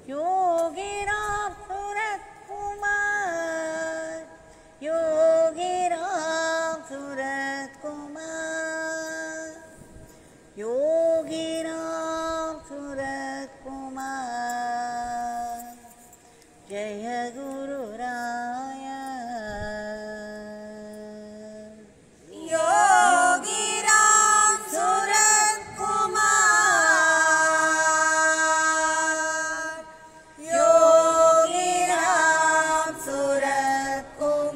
योगिराम सूरत कुमार योगिराम सूरत कुमार योगिराम सूरत कुमार जय गुरु राया योगिराम सूरत कुमार योगिराम सूरत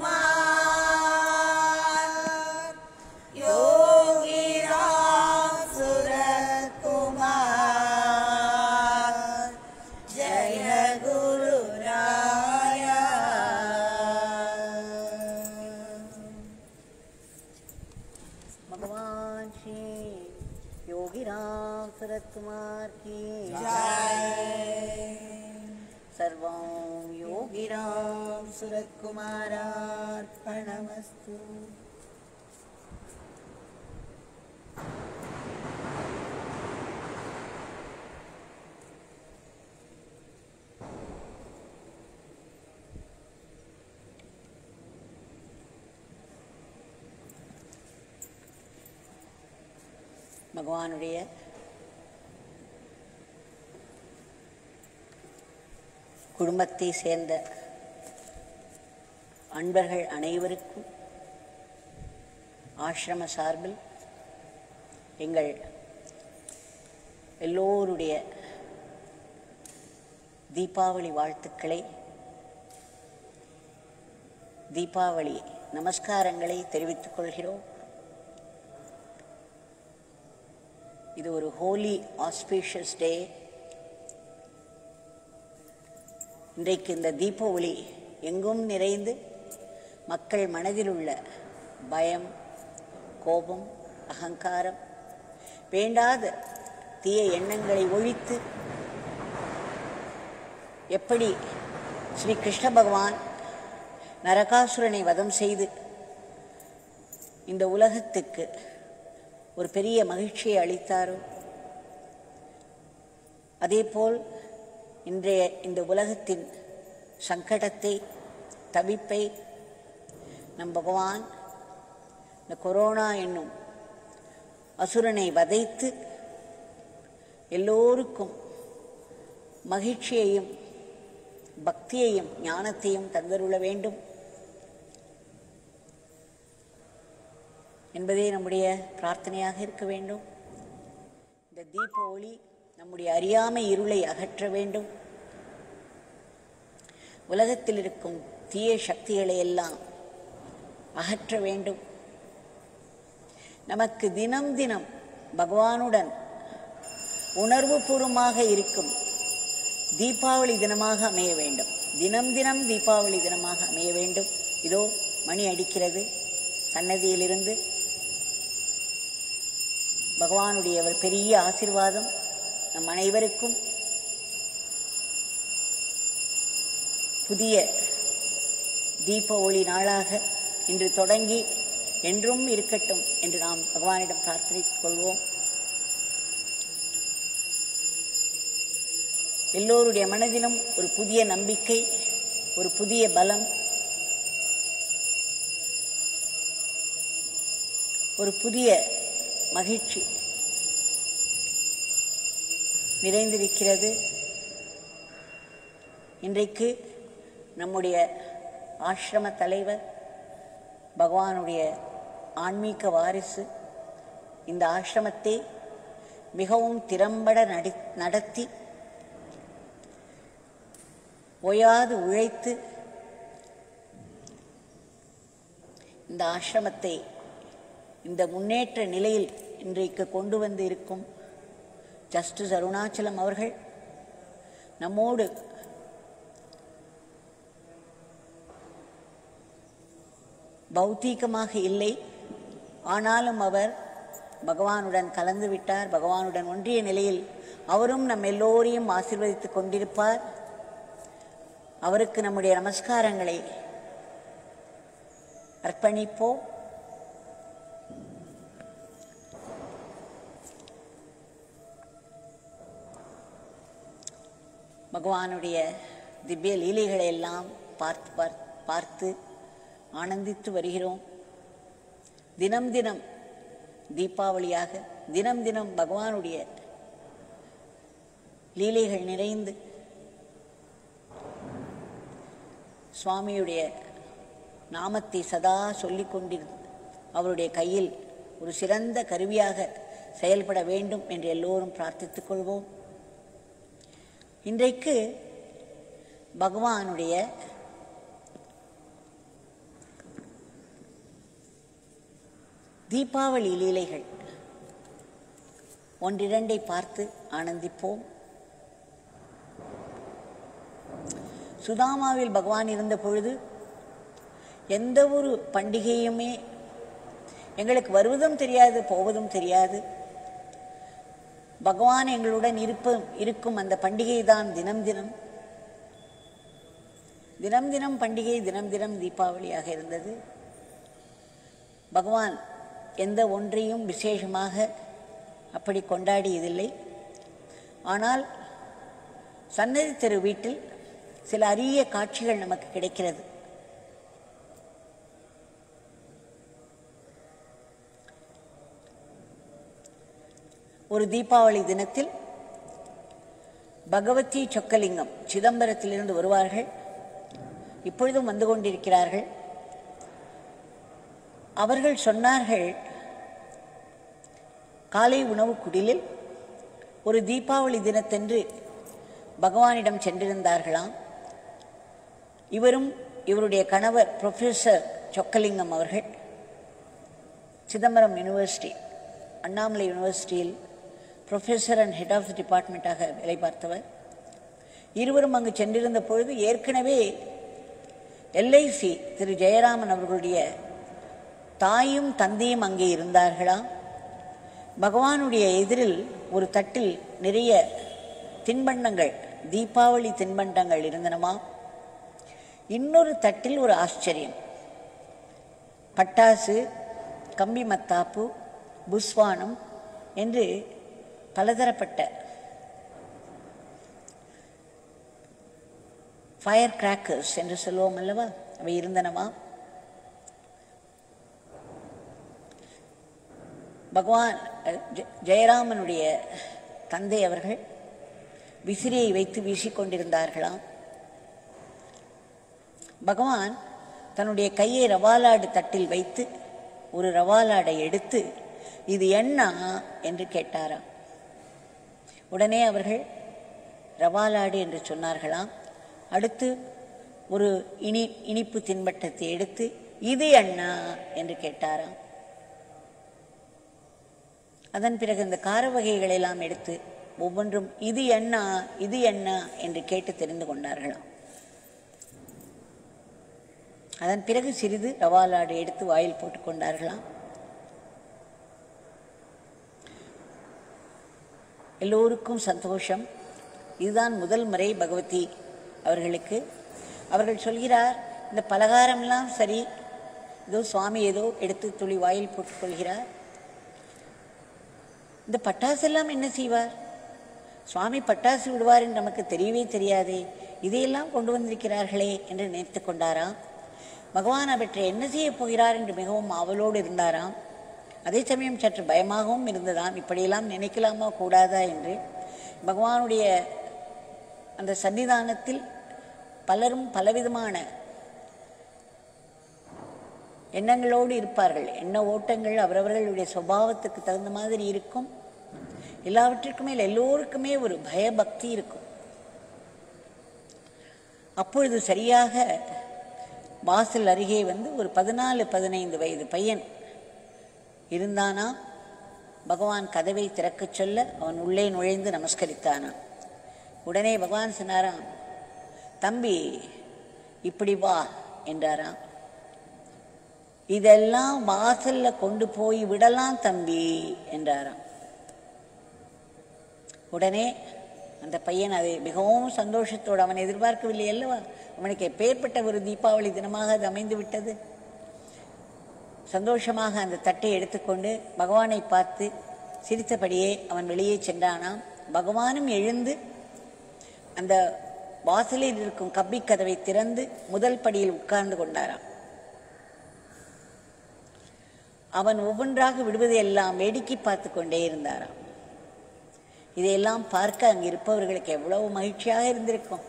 कुमार योगिराम सूरत कुमार जय गुरु राया भगवान श्री योगी राम सूरत कुमार की सर्वं योगी राम सूरत कुमारार्पणमस्तु பகவானுடைய குடும்பத்தை சேர்ந்த அன்பர்கள் அனைவருக்கும் ஆசிரம சார்பில் எங்கள் எல்லோருடைய தீபாவளி வாழ்த்துக்களை தீபாவளி நமஸ்காரங்களை தெரிவித்துக் கொள்கிறோம் இது ஒரு ஹோலி ஆஸ்பீஷியஸ் டே இன்றைக்கு இந்த தீப ஒளி எங்கும் நிறைந்து மக்கள் மனதில் உள்ள பயம் கோபம் அகங்காரம் வேண்டாத தீய எண்ணங்களை ஒழித்து எப்படி ஸ்ரீ கிருஷ்ண பகவான் நரகாசுரனை வதம் செய்து இந்த உலகத்துக்கு ஒரு பெரிய மகிழ்ச்சியை அளித்தாரோ அதேபோல் இன்றைய இந்த உலகத்தின் சங்கடத்தை தவிப்பை நம் பகவான் இந்த கொரோனா என்னும் அசுரனை வதைத்து எல்லோருக்கும் மகிழ்ச்சியையும் பக்தியையும் ஞானத்தையும் தந்தருள வேண்டும் என்பதே நம்முடைய பிரார்த்தனையாக இருக்க வேண்டும் இந்த தீப ஒளி நம்முடைய அறியாமை இருளை அகற்ற வேண்டும் உலகத்தில் இருக்கும் தீய சக்திகளை எல்லாம் அகற்ற வேண்டும் நமக்கு தினம் தினம் பகவானுடன் உணர்வுபூர்வமாக இருக்கும் தீபாவளி தினமாக அமைய வேண்டும் தினம் தினம் தீபாவளி தினமாக அமைய வேண்டும் இதோ மணி அடிக்கிறது சன்னதியிலிருந்து பகவானுடைய ஒரு பெரிய ஆசிர்வாதம் நம் அனைவருக்கும் புதிய தீப ஒளி நாளாக இன்று தொடங்கி என்றும் இருக்கட்டும் என்று நாம் பகவானிடம் பிரார்த்தனைத்துக் கொள்வோம் எல்லோருடைய மனதிலும் ஒரு புதிய நம்பிக்கை ஒரு புதிய பலம் ஒரு புதிய மகிழ்ச்சி நிறைந்திருக்கிறது இன்றைக்கு நம்முடைய ஆசிரம தலைவர் பகவானுடைய ஆன்மீக வாரிசு இந்த ஆசிரமத்தை மிகவும் திறம்பட நடி நடத்தி ஓயாது உழைத்து இந்த ஆசிரமத்தை இந்த முன்னேற்ற நிலையில் இன்றைக்கு கொண்டு வந்து இருக்கும் ஜஸ்டிஸ் அருணாச்சலம் அவர்கள் நம்மோடு பௌத்தீகமாக இல்லை ஆனாலும் அவர் பகவானுடன் கலந்து விட்டார் பகவானுடன் ஒன்றிய நிலையில் அவரும் நம் எல்லோரையும் ஆசீர்வதித்துக் கொண்டிருப்பார் அவருக்கு நம்முடைய நமஸ்காரங்களை அர்ப்பணிப்போம் பகவானுடைய திவ்ய லீலைகளை எல்லாம் பார்த்து பார்த்து பார்த்து ஆனந்தித்து வருகிறோம் தினம் தினம் தீபாவளியாக தினம் தினம் பகவானுடைய லீலைகள் நிறைந்து சுவாமியுடைய நாமத்தை சதா சொல்லிக் கொண்டிருந்து அவருடைய கையில் ஒரு சிறந்த கருவியாக செயல்பட வேண்டும் என்று எல்லோரும் பிரார்த்தித்துக் கொள்வோம் இன்றைக்கு பகவானுடைய தீபாவளி லீலைகள் ஒன்றிரண்டை பார்த்து ஆனந்திப்போம் சுதாமாவில் பகவான் இருந்த பொழுது எந்த ஒரு பண்டிகையுமே எங்களுக்கு வருவதும் தெரியாது போவதும் தெரியாது பகவான் எங்களுடன் இருப்ப இருக்கும் அந்த பண்டிகை தான் தினம் தினம் தினம் தினம் பண்டிகை தினம் தினம் தீபாவளியாக இருந்தது பகவான் எந்த ஒன்றையும் விசேஷமாக அப்படி கொண்டாடியதில்லை ஆனால் சன்னதி தெரு வீட்டில் சில அரிய காட்சிகள் நமக்கு கிடைக்கிறது ஒரு தீபாவளி தினத்தில் பகவதி சொக்கலிங்கம் சிதம்பரத்திலிருந்து வருவார்கள் இப்பொழுதும் வந்து கொண்டிருக்கிறார்கள் அவர்கள் சொன்னார்கள் காலை உணவு குடிலில் ஒரு தீபாவளி தினத்தன்று பகவானிடம் சென்றிருந்தார்களாம் இவரும் இவருடைய கணவர் ப்ரொஃபஸர் சொக்கலிங்கம் அவர்கள் சிதம்பரம் யூனிவர்சிட்டி அண்ணாமலை யூனிவர்சிட்டியில் professor and head of the டிபார்ட்மெண்ட்டாக வேலை பார்த்தவர் இருவரும் அங்கு சென்றிருந்த பொழுது ஏற்கனவே எல்ஐசி திரு ஜெயராமன் அவர்களுடைய தாயும் தந்தையும் அங்கே இருந்தார்களாம் பகவானுடைய எதிரில் ஒரு தட்டில் நிறைய தின்பண்டங்கள் தீபாவளி தின்பண்டங்கள் இருந்தனமா இன்னொரு தட்டில் ஒரு ஆச்சரியம் பட்டாசு கம்பி மத்தாப்பு புஸ்வானம் என்று பலதரப்பட்ட ஃபயர் கிராக்கர்ஸ் என்று சொல்லுவோம் அல்லவா அவை இருந்தனவா பகவான் அஹ், ஜெ- ஜெயராமனுடைய தந்தை அவர்கள் விசிறியை வைத்து வீசிக்கொண்டிருந்தார்களாம் பகவான் தன்னுடைய கையை ரவாலாடு தட்டில் வைத்து ஒரு ரவாலாடை எடுத்து இது என்ன என்று கேட்டாராம் உடனே அவர்கள் ரவாலாடு என்று சொன்னார்களாம் அடுத்து ஒரு இனி இனிப்பு தின்பட்டத்தை எடுத்து இது அண்ணா என்று கேட்டாராம் அதன் பிறகு இந்த கார வகைகளை எல்லாம் எடுத்து ஒவ்வொன்றும் இது என்ன இது என்ன என்று கேட்டு தெரிந்து கொண்டார்களாம் அதன் பிறகு சிறிது ரவாலாடு எடுத்து வாயில் போட்டுக் கொண்டார்களாம் எல்லோருக்கும் சந்தோஷம் இதுதான் முதல் முறை பகவதி அவர்களுக்கு அவர்கள் சொல்கிறார் இந்த பலகாரம்லாம் சரி ஏதோ சுவாமி ஏதோ எடுத்து துளி வாயில் போட்டுக்கொள்கிறார் இந்த பட்டாசு எல்லாம் என்ன செய்வார் சுவாமி பட்டாசு விடுவார் என்று நமக்கு தெரியவே தெரியாதே இதையெல்லாம் கொண்டு வந்திருக்கிறார்களே என்று நினைத்து கொண்டாராம் பகவான் அவற்றை என்ன செய்ய போகிறார் என்று மிகவும் ஆவலோடு இருந்தாராம் அதே சமயம் சற்று பயமாகவும் இருந்ததாம் இப்படியெல்லாம் நினைக்கலாமா கூடாதா என்று பகவானுடைய அந்த சன்னிதானத்தில் பலரும் பலவிதமான எண்ணங்களோடு இருப்பார்கள் எண்ண ஓட்டங்கள் அவரவர்களுடைய சுபாவத்துக்கு தகுந்த மாதிரி இருக்கும் எல்லாவற்றிற்கும் மேல் எல்லோருக்குமே ஒரு பயபக்தி இருக்கும் அப்பொழுது சரியாக வாசல் அருகே வந்து ஒரு பதினாலு பதினைந்து வயது பையன் இருந்தானா பகவான் கதவை திறக்கச் சொல்ல அவன் உள்ளே நுழைந்து நமஸ்கரித்தானாம் உடனே பகவான் சொன்னாராம் தம்பி இப்படி வா என்றாராம் இதெல்லாம் வாசல்ல கொண்டு போய் விடலாம் தம்பி என்றாராம் உடனே அந்த பையன் அதை மிகவும் சந்தோஷத்தோடு அவன் எதிர்பார்க்கவில்லை அல்லவா அவனுக்கு எப்பேற்பட்ட ஒரு தீபாவளி தினமாக அது அமைந்து விட்டது சந்தோஷமாக அந்த தட்டை எடுத்துக்கொண்டு பகவானை பார்த்து சிரித்தபடியே அவன் வெளியே சென்றானாம் பகவானும் எழுந்து அந்த வாசலில் இருக்கும் கப்பிக் கதவை திறந்து முதல் படியில் உட்கார்ந்து கொண்டாராம் அவன் ஒவ்வொன்றாக விடுவதையெல்லாம் வேடிக்கை பார்த்து கொண்டே இருந்தாராம் இதையெல்லாம் பார்க்க அங்கு இருப்பவர்களுக்கு எவ்வளவு மகிழ்ச்சியாக இருந்திருக்கும்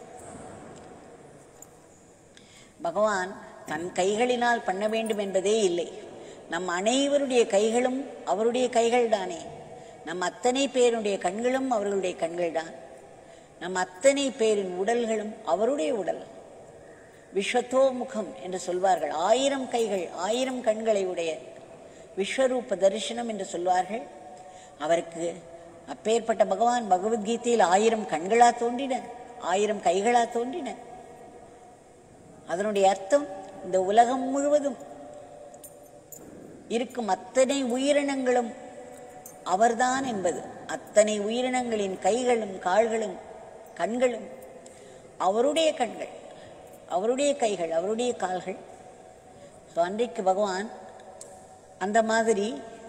பகவான் தன் கைகளினால் பண்ண வேண்டும் என்பதே இல்லை நம் அனைவருடைய கைகளும் அவருடைய கைகள் தானே நம் அத்தனை பேருடைய கண்களும் அவர்களுடைய கண்கள் தான் நம் அத்தனை பேரின் உடல்களும் அவருடைய உடல் விஸ்வத்தோ முகம் என்று சொல்வார்கள் ஆயிரம் கைகள் ஆயிரம் கண்களை உடைய விஸ்வரூப தரிசனம் என்று சொல்வார்கள் அவருக்கு அப்பேற்பட்ட பகவான் பகவத்கீதையில் ஆயிரம் கண்களா தோன்றின ஆயிரம் கைகளா தோன்றின அதனுடைய அர்த்தம் இந்த உலகம் முழுவதும் இருக்கும் அத்தனை உயிரினங்களும் அவர்தான் என்பது அத்தனை உயிரினங்களின் கைகளும் கால்களும் கண்களும் அவருடைய கண்கள் அவருடைய கைகள் அவருடைய கால்கள் ஸோ அன்றைக்கு பகவான் அந்த மாதிரி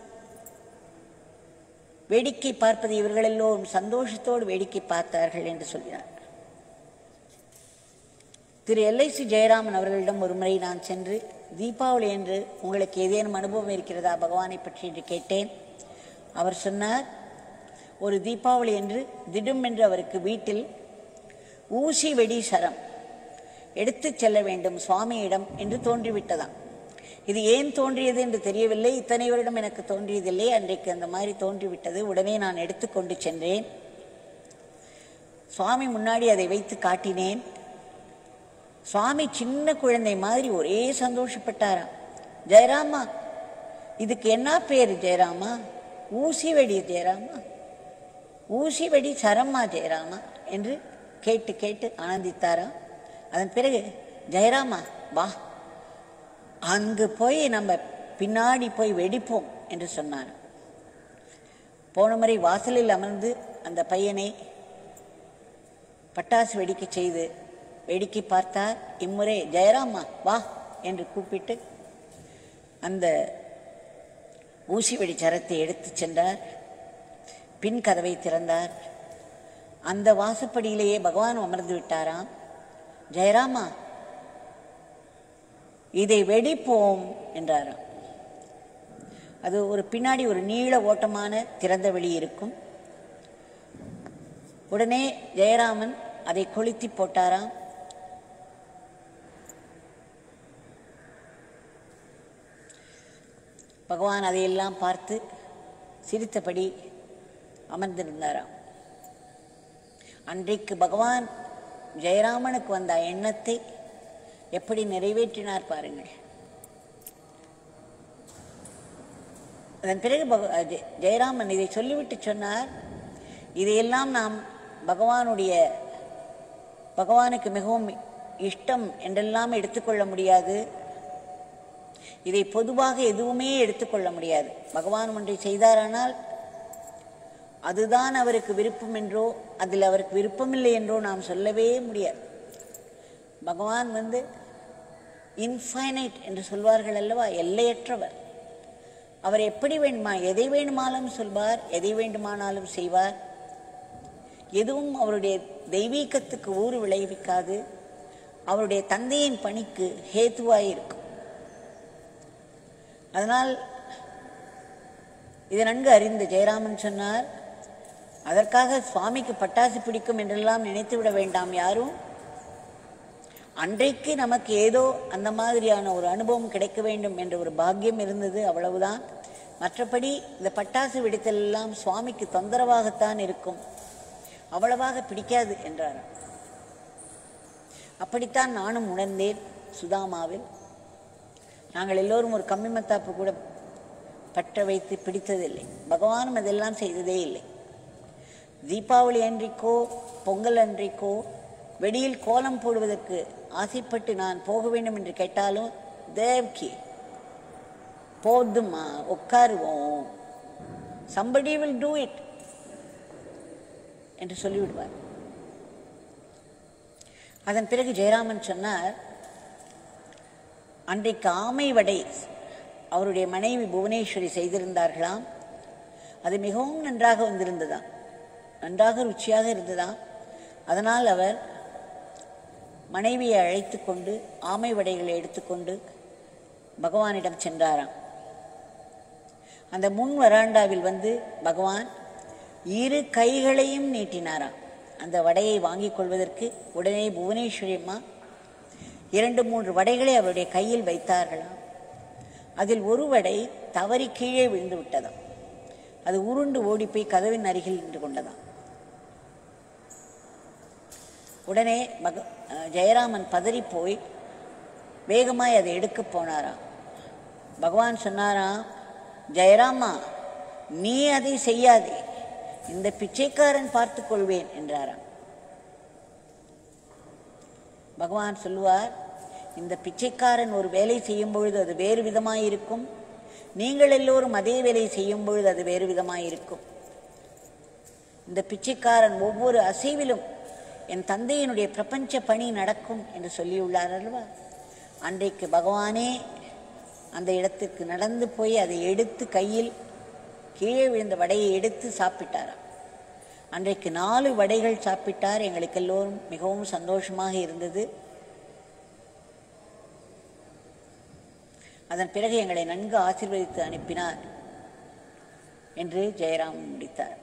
வேடிக்கை பார்ப்பதை இவர்கள் எல்லோரும் சந்தோஷத்தோடு வேடிக்கை பார்த்தார்கள் என்று சொல்கிறார் திரு எல்ஐசி ஜெயராமன் அவர்களிடம் ஒரு முறை நான் சென்று தீபாவளி என்று உங்களுக்கு ஏதேனும் அனுபவம் இருக்கிறதா பகவானை பற்றி என்று கேட்டேன் அவர் சொன்னார் ஒரு தீபாவளி என்று திடும் என்று அவருக்கு வீட்டில் ஊசி வெடி சரம் எடுத்துச் செல்ல வேண்டும் சுவாமியிடம் என்று தோன்றிவிட்டதாம் இது ஏன் தோன்றியது என்று தெரியவில்லை இத்தனை வருடம் எனக்கு தோன்றியதில்லை அன்றைக்கு அந்த மாதிரி தோன்றிவிட்டது உடனே நான் எடுத்துக்கொண்டு சென்றேன் சுவாமி முன்னாடி அதை வைத்து காட்டினேன் சுவாமி சின்ன குழந்தை மாதிரி ஒரே சந்தோஷப்பட்டாராம் ஜெயராமா இதுக்கு என்ன பேர் ஜெயராமா ஊசி வெடி ஜெயராமா ஊசி வெடி சரம்மா ஜெயராமா என்று கேட்டு கேட்டு ஆனந்தித்தாராம் அதன் பிறகு ஜெயராமா வா அங்கு போய் நம்ம பின்னாடி போய் வெடிப்போம் என்று சொன்னார் போன முறை வாசலில் அமர்ந்து அந்த பையனை பட்டாசு வெடிக்க செய்து வேடிக்கை பார்த்தார் இம்முறை ஜெயராமா வா என்று கூப்பிட்டு அந்த ஊசி வெடி சரத்தை எடுத்துச் சென்றார் பின் கதவை திறந்தார் அந்த வாசப்படியிலேயே பகவான் அமர்ந்து விட்டாராம் ஜெயராமா இதை வெடிப்போம் என்றாராம் அது ஒரு பின்னாடி ஒரு நீள ஓட்டமான திறந்த வெளி இருக்கும் உடனே ஜெயராமன் அதை கொளுத்தி போட்டாராம் பகவான் அதையெல்லாம் பார்த்து சிரித்தபடி அமர்ந்திருந்தாராம் அன்றைக்கு பகவான் ஜெயராமனுக்கு வந்த எண்ணத்தை எப்படி நிறைவேற்றினார் பாருங்கள் அதன் பிறகு பக ஜெ- ஜெயராமன் இதை சொல்லிவிட்டு சொன்னார் இதையெல்லாம் நாம் பகவானுடைய பகவானுக்கு மிகவும் இஷ்டம் என்றெல்லாம் எடுத்துக்கொள்ள முடியாது இதை பொதுவாக எதுவுமே எடுத்துக்கொள்ள முடியாது பகவான் ஒன்றை செய்தாரானால் அதுதான் அவருக்கு விருப்பம் என்றோ அதில் அவருக்கு விருப்பமில்லை என்றோ நாம் சொல்லவே முடியாது பகவான் வந்து இன்ஃபைனைட் என்று சொல்வார்கள் அல்லவா எல்லையற்றவர் அவர் எப்படி வேண்டுமா எதை வேண்டுமானாலும் சொல்வார் எதை வேண்டுமானாலும் செய்வார் எதுவும் அவருடைய தெய்வீகத்துக்கு ஊறு விளைவிக்காது அவருடைய தந்தையின் பணிக்கு ஹேத்துவாய் இருக்கும் அதனால் இதை நன்கு அறிந்த ஜெயராமன் சொன்னார் அதற்காக சுவாமிக்கு பட்டாசு பிடிக்கும் என்றெல்லாம் நினைத்து விட வேண்டாம் யாரும் அன்றைக்கு நமக்கு ஏதோ அந்த மாதிரியான ஒரு அனுபவம் கிடைக்க வேண்டும் என்ற ஒரு பாக்கியம் இருந்தது அவ்வளவுதான் மற்றபடி இந்த பட்டாசு வெடித்தல் எல்லாம் சுவாமிக்கு தொந்தரவாகத்தான் இருக்கும் அவ்வளவாக பிடிக்காது என்றார் அப்படித்தான் நானும் உணர்ந்தேன் சுதாமாவில் நாங்கள் எல்லோரும் ஒரு கம்மி மத்தாப்பு கூட பற்ற வைத்து பிடித்ததில்லை பகவானும் அதெல்லாம் செய்ததே இல்லை தீபாவளி அன்றைக்கோ பொங்கல் அன்றைக்கோ வெளியில் கோலம் போடுவதற்கு ஆசைப்பட்டு நான் போக வேண்டும் என்று கேட்டாலும் தேவ்கி போதுமா உட்காருவோம் சம்படி வில் டூ இட் என்று சொல்லிவிடுவார் அதன் பிறகு ஜெயராமன் சொன்னார் அன்றைக்கு ஆமை வடை அவருடைய மனைவி புவனேஸ்வரி செய்திருந்தார்களாம் அது மிகவும் நன்றாக வந்திருந்ததாம் நன்றாக ருச்சியாக இருந்ததாம் அதனால் அவர் மனைவியை அழைத்து கொண்டு ஆமை வடைகளை எடுத்துக்கொண்டு பகவானிடம் சென்றாராம் அந்த முன் வராண்டாவில் வந்து பகவான் இரு கைகளையும் நீட்டினாராம் அந்த வடையை வாங்கிக் கொள்வதற்கு உடனே புவனேஸ்வரி அம்மா இரண்டு மூன்று வடைகளை அவருடைய கையில் வைத்தார்களாம் அதில் ஒரு வடை தவறி கீழே விழுந்து விட்டதாம் அது உருண்டு ஓடி போய் கதவின் அருகில் நின்று கொண்டதாம் உடனே மக அஹ் ஜெயராமன் பதறி போய் வேகமாய் அதை எடுக்கப் போனாராம் பகவான் சொன்னாராம் ஜெயராமா நீ அதை செய்யாதே இந்த பிச்சைக்காரன் பார்த்துக் கொள்வேன் என்றாராம் பகவான் சொல்லுவார் இந்த பிச்சைக்காரன் ஒரு வேலை செய்யும் பொழுது அது வேறு விதமாயிருக்கும் நீங்கள் எல்லோரும் அதே வேலை செய்யும் பொழுது அது வேறு விதமாயிருக்கும் இந்த பிச்சைக்காரன் ஒவ்வொரு அசைவிலும் என் தந்தையினுடைய பிரபஞ்ச பணி நடக்கும் என்று சொல்லியுள்ளார் அல்லவா அன்றைக்கு பகவானே அந்த இடத்துக்கு நடந்து போய் அதை எடுத்து கையில் கீழே விழுந்த வடையை எடுத்து சாப்பிட்டாராம் அன்றைக்கு நாலு வடைகள் சாப்பிட்டார் எங்களுக்கு எல்லோரும் மிகவும் சந்தோஷமாக இருந்தது அதன் பிறகு எங்களை நன்கு ஆசீர்வதித்து அனுப்பினார் என்று ஜெயராம் முடித்தார்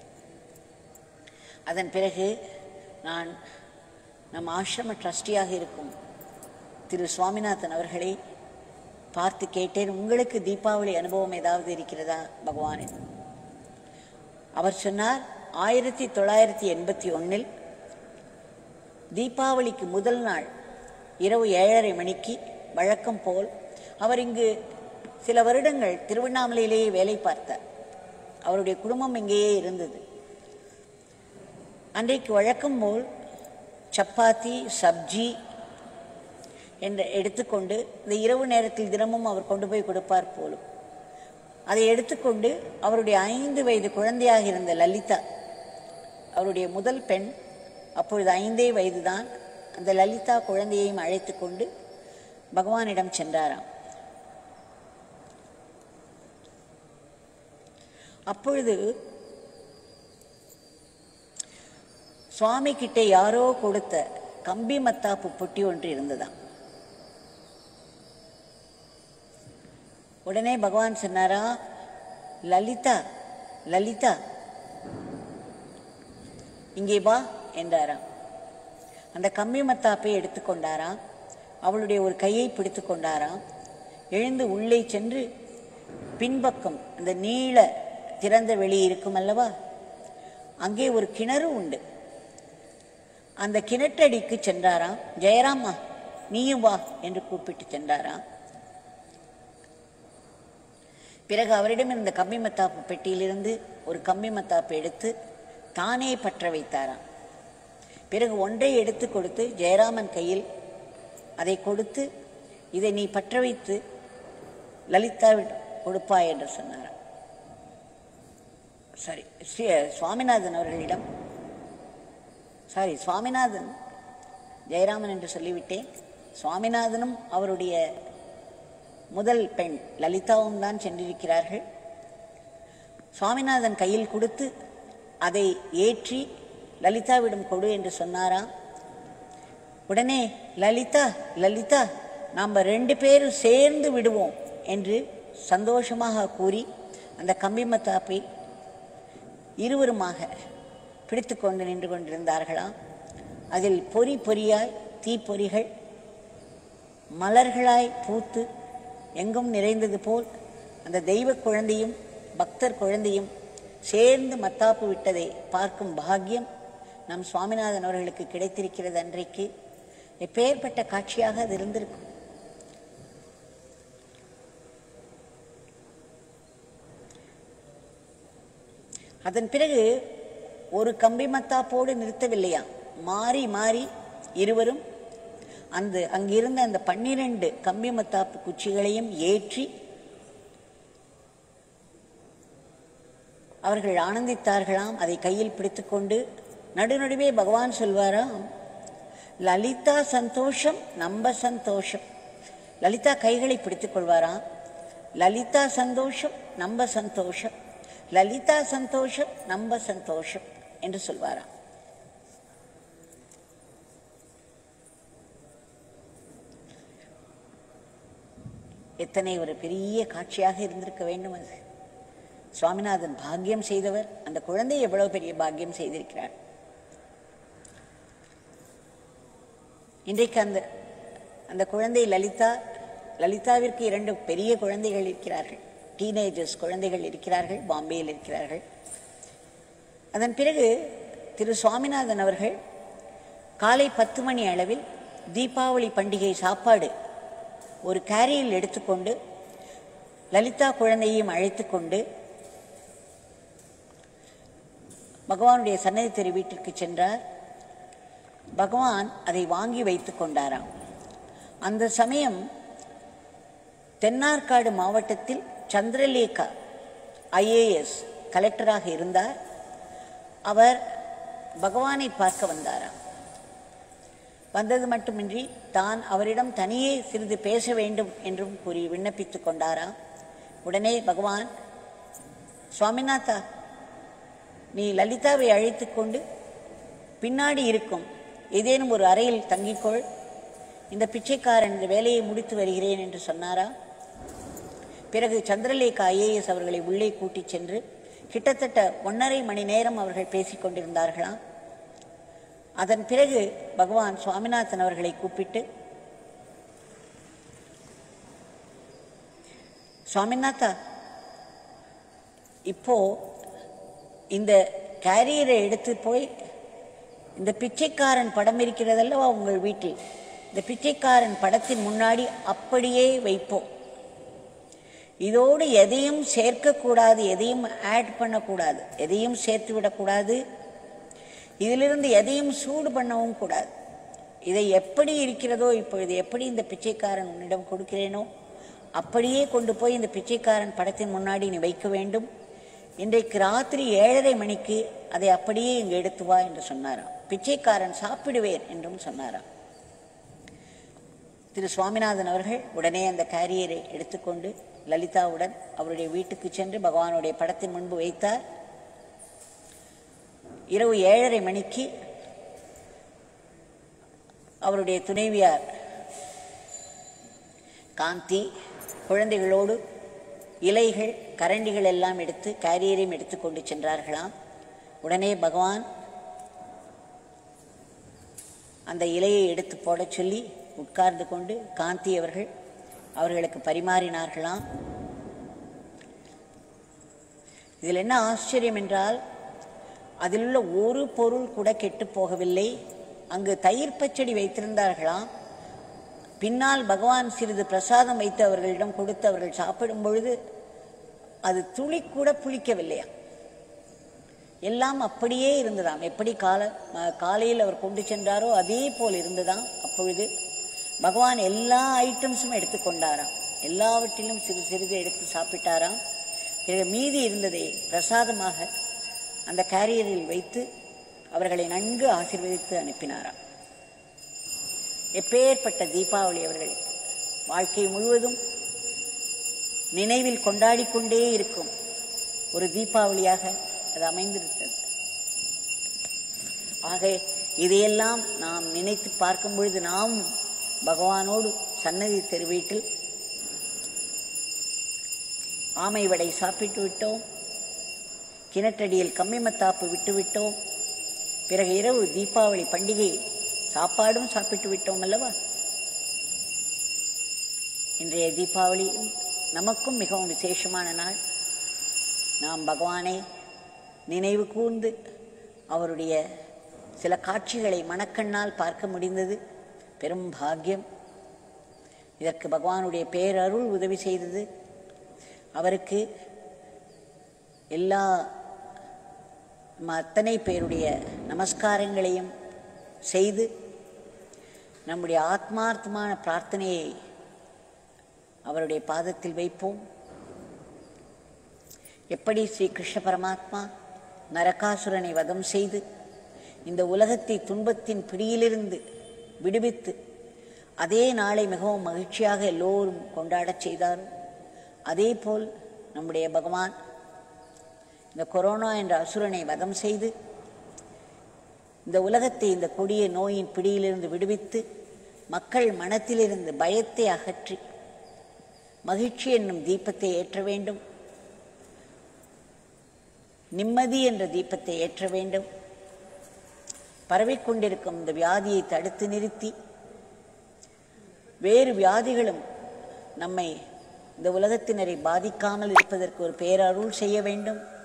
அதன் பிறகு நான் நம் ஆசிரம ட்ரஸ்டியாக இருக்கும் திரு சுவாமிநாதன் அவர்களை பார்த்து கேட்டேன் உங்களுக்கு தீபாவளி அனுபவம் ஏதாவது இருக்கிறதா பகவான் என்று. அவர் சொன்னார் ஆயிரத்தி தொள்ளாயிரத்தி எண்பத்தி ஒன்றில் தீபாவளிக்கு முதல் நாள் இரவு ஏழரை மணிக்கு வழக்கம் போல் அவர் இங்கு சில வருடங்கள் திருவண்ணாமலையிலேயே வேலை பார்த்தார் அவருடைய குடும்பம் இங்கேயே இருந்தது அன்றைக்கு வழக்கம் போல் சப்பாத்தி சப்ஜி என்று எடுத்துக்கொண்டு இந்த இரவு நேரத்தில் தினமும் அவர் கொண்டு போய் கொடுப்பார் போலும் அதை எடுத்துக்கொண்டு அவருடைய ஐந்து வயது குழந்தையாக இருந்த லலிதா அவருடைய முதல் பெண் அப்பொழுது ஐந்தே வயதுதான் அந்த லலிதா குழந்தையையும் அழைத்து கொண்டு பகவானிடம் சென்றாராம் அப்பொழுது சுவாமி கிட்ட யாரோ கொடுத்த கம்பி மத்தாப்பு பொட்டி ஒன்று இருந்ததாம் உடனே பகவான் சொன்னாரா லலிதா லலிதா இங்கே வா என்றாராம் அந்த கம்பி மத்தாப்பை எடுத்துக்கொண்டாராம் அவளுடைய ஒரு கையை பிடித்து கொண்டாராம் எழுந்து உள்ளே சென்று பின்பக்கம் அந்த நீள திறந்த வெளி இருக்கும் அல்லவா அங்கே ஒரு கிணறு உண்டு அந்த கிணற்றடிக்கு சென்றாராம் ஜெயராமா நீயும் வா என்று கூப்பிட்டு சென்றாராம் பிறகு அவரிடம் இருந்த கம்பி மத்தாப்பு பெட்டியிலிருந்து ஒரு கம்பி மத்தாப்பு எடுத்து தானே பற்ற வைத்தாராம் பிறகு ஒன்றை எடுத்து கொடுத்து ஜெயராமன் கையில் அதை கொடுத்து இதை நீ பற்ற வைத்து லலிதாவிடம் கொடுப்பாய் என்று சொன்னாராம் சரி ஸ்ரீ சுவாமிநாதன் அவர்களிடம் சாரி சுவாமிநாதன் ஜெயராமன் என்று சொல்லிவிட்டேன் சுவாமிநாதனும் அவருடைய முதல் பெண் லலிதாவும் தான் சென்றிருக்கிறார்கள் சுவாமிநாதன் கையில் கொடுத்து அதை ஏற்றி லலிதாவிடம் கொடு என்று சொன்னாராம் உடனே லலிதா லலிதா நாம் ரெண்டு பேரும் சேர்ந்து விடுவோம் என்று சந்தோஷமாக கூறி அந்த கம்பிமத்தாப்பை இருவருமாக பிடித்து கொண்டு நின்று கொண்டிருந்தார்களாம் அதில் பொறி பொறியாய் தீப்பொறிகள் மலர்களாய் பூத்து எங்கும் நிறைந்தது போல் அந்த தெய்வ குழந்தையும் பக்தர் குழந்தையும் சேர்ந்து மத்தாப்பு விட்டதை பார்க்கும் பாக்கியம் நம் சுவாமிநாதன் அவர்களுக்கு கிடைத்திருக்கிறது அன்றைக்கு எப்பேற்பட்ட காட்சியாக அது இருந்திருக்கும் அதன் பிறகு ஒரு கம்பி மத்தாப்போடு நிறுத்தவில்லையா மாறி மாறி இருவரும் அந்த அங்கிருந்த அந்த பன்னிரண்டு கம்பி மத்தாப்பு குச்சிகளையும் ஏற்றி அவர்கள் ஆனந்தித்தார்களாம் அதை கையில் பிடித்துக்கொண்டு நடுநடுவே பகவான் சொல்வாராம் லலிதா சந்தோஷம் நம்ப சந்தோஷம் லலிதா கைகளை பிடித்துக் கொள்வாராம் லலிதா சந்தோஷம் நம்ப சந்தோஷம் லலிதா சந்தோஷம் நம்ப சந்தோஷம் என்று சொல்வாராம் எத்தனை ஒரு பெரிய காட்சியாக இருந்திருக்க வேண்டும் அது சுவாமிநாதன் பாக்கியம் செய்தவர் அந்த குழந்தை எவ்வளவு பெரிய பாக்கியம் செய்திருக்கிறார் இன்றைக்கு அந்த அந்த குழந்தை லலிதா லலிதாவிற்கு இரண்டு பெரிய குழந்தைகள் இருக்கிறார்கள் டீனேஜர்ஸ் குழந்தைகள் இருக்கிறார்கள் பாம்பேயில் இருக்கிறார்கள் அதன் பிறகு திரு சுவாமிநாதன் அவர்கள் காலை பத்து மணி அளவில் தீபாவளி பண்டிகை சாப்பாடு ஒரு கேரியில் எடுத்துக்கொண்டு லலிதா குழந்தையையும் அழைத்து கொண்டு பகவானுடைய சன்னதி தெரு வீட்டிற்கு சென்றார் பகவான் அதை வாங்கி வைத்து கொண்டாராம் அந்த சமயம் தென்னார்காடு மாவட்டத்தில் சந்திரலேகா ஐஏஎஸ் கலெக்டராக இருந்தார் அவர் பகவானை பார்க்க வந்தாராம் வந்தது மட்டுமின்றி தான் அவரிடம் தனியே சிறிது பேச வேண்டும் என்றும் கூறி விண்ணப்பித்துக் கொண்டாராம் உடனே பகவான் சுவாமிநாதா நீ லலிதாவை அழைத்துக் கொண்டு பின்னாடி இருக்கும் ஏதேனும் ஒரு அறையில் தங்கிக்கொள் இந்த பிச்சைக்காரன் இந்த வேலையை முடித்து வருகிறேன் என்று சொன்னாரா பிறகு சந்திரலேகா ஐஏஎஸ் அவர்களை உள்ளே கூட்டிச் சென்று கிட்டத்தட்ட ஒன்றரை மணி நேரம் அவர்கள் பேசிக் கொண்டிருந்தார்களாம் அதன் பிறகு பகவான் சுவாமிநாதன் அவர்களை கூப்பிட்டு சுவாமிநாதா இப்போ இந்த கேரியரை எடுத்து போய் இந்த பிச்சைக்காரன் படம் இருக்கிறதல்லவா உங்கள் வீட்டில் இந்த பிச்சைக்காரன் படத்தின் முன்னாடி அப்படியே வைப்போம் இதோடு எதையும் சேர்க்கக்கூடாது எதையும் ஆட் பண்ணக்கூடாது எதையும் சேர்த்து விடக்கூடாது இதிலிருந்து எதையும் சூடு பண்ணவும் கூடாது இதை எப்படி இருக்கிறதோ இப்பொழுது எப்படி இந்த பிச்சைக்காரன் உன்னிடம் கொடுக்கிறேனோ அப்படியே கொண்டு போய் இந்த பிச்சைக்காரன் படத்தின் முன்னாடி நீ வைக்க வேண்டும் இன்றைக்கு ராத்திரி ஏழரை மணிக்கு அதை அப்படியே இங்கு எடுத்து வா என்று சொன்னாராம் பிச்சைக்காரன் சாப்பிடுவேன் என்றும் சொன்னாராம் திரு சுவாமிநாதன் அவர்கள் உடனே அந்த கேரியரை எடுத்துக்கொண்டு லலிதாவுடன் அவருடைய வீட்டுக்கு சென்று பகவானுடைய படத்தின் முன்பு வைத்தார் இரவு ஏழரை மணிக்கு அவருடைய துணைவியார் காந்தி குழந்தைகளோடு இலைகள் கரண்டிகள் எல்லாம் எடுத்து கேரியரையும் எடுத்துக்கொண்டு சென்றார்களாம் உடனே பகவான் அந்த இலையை எடுத்து போடச் சொல்லி உட்கார்ந்து கொண்டு காந்தி அவர்கள் அவர்களுக்கு பரிமாறினார்களாம் இதில் என்ன ஆச்சரியம் என்றால் அதில் உள்ள ஒரு பொருள் கூட கெட்டு போகவில்லை அங்கு தயிர் பச்சடி வைத்திருந்தார்களாம் பின்னால் பகவான் சிறிது பிரசாதம் வைத்து அவர்களிடம் கொடுத்து அவர்கள் சாப்பிடும் பொழுது அது துளி கூட புளிக்கவில்லையா எல்லாம் அப்படியே இருந்ததாம் எப்படி கால ம- காலையில் அவர் கொண்டு சென்றாரோ அதே போல் இருந்ததாம் அப்பொழுது பகவான் எல்லா ஐட்டம்ஸும் எடுத்துக்கொண்டாராம் எல்லாவற்றிலும் சிறு சிறிது எடுத்து சாப்பிட்டாராம் பிறகு மீதி இருந்ததை பிரசாதமாக அந்த கேரியரில் வைத்து அவர்களை நன்கு ஆசீர்வதித்து அனுப்பினாராம் எப்பேற்பட்ட தீபாவளி அவர்கள் வாழ்க்கை முழுவதும் நினைவில் கொண்டாடிக் கொண்டே இருக்கும் ஒரு தீபாவளியாக அது அமைந்திருக்கிறது ஆக இதையெல்லாம் நாம் நினைத்து பார்க்கும் பொழுது நாம் பகவானோடு சன்னதி தெருவீட்டில் ஆமை வடை சாப்பிட்டு விட்டோம் கிணற்றடியில் கம்மிமத்தாப்பு விட்டு விட்டோம் பிறகு இரவு தீபாவளி பண்டிகை சாப்பாடும் சாப்பிட்டு விட்டோம் அல்லவா இன்றைய தீபாவளி நமக்கும் மிகவும் விசேஷமான நாள் நாம் பகவானை நினைவு கூர்ந்து அவருடைய சில காட்சிகளை மனக்கண்ணால் பார்க்க முடிந்தது பெரும் பாக்கியம் இதற்கு பகவானுடைய பேரருள் உதவி செய்தது அவருக்கு எல்லா நம்ம அத்தனை பேருடைய நமஸ்காரங்களையும் செய்து நம்முடைய ஆத்மார்த்தமான பிரார்த்தனையை அவருடைய பாதத்தில் வைப்போம் எப்படி ஸ்ரீ கிருஷ்ண பரமாத்மா நரகாசுரனை வதம் செய்து இந்த உலகத்தை துன்பத்தின் பிடியிலிருந்து விடுவித்து அதே நாளை மிகவும் மகிழ்ச்சியாக எல்லோரும் கொண்டாடச் செய்தாரோ அதே போல் நம்முடைய பகவான் இந்த கொரோனா என்ற அசுரனை வதம் செய்து இந்த உலகத்தை இந்த கொடிய நோயின் பிடியிலிருந்து விடுவித்து மக்கள் மனத்திலிருந்து பயத்தை அகற்றி மகிழ்ச்சி என்னும் தீபத்தை ஏற்ற வேண்டும் நிம்மதி என்ற தீபத்தை ஏற்ற வேண்டும் பரவிக்கொண்டிருக்கும் இந்த வியாதியை தடுத்து நிறுத்தி வேறு வியாதிகளும் நம்மை இந்த உலகத்தினரை பாதிக்காமல் இருப்பதற்கு ஒரு பேரருள் செய்ய வேண்டும்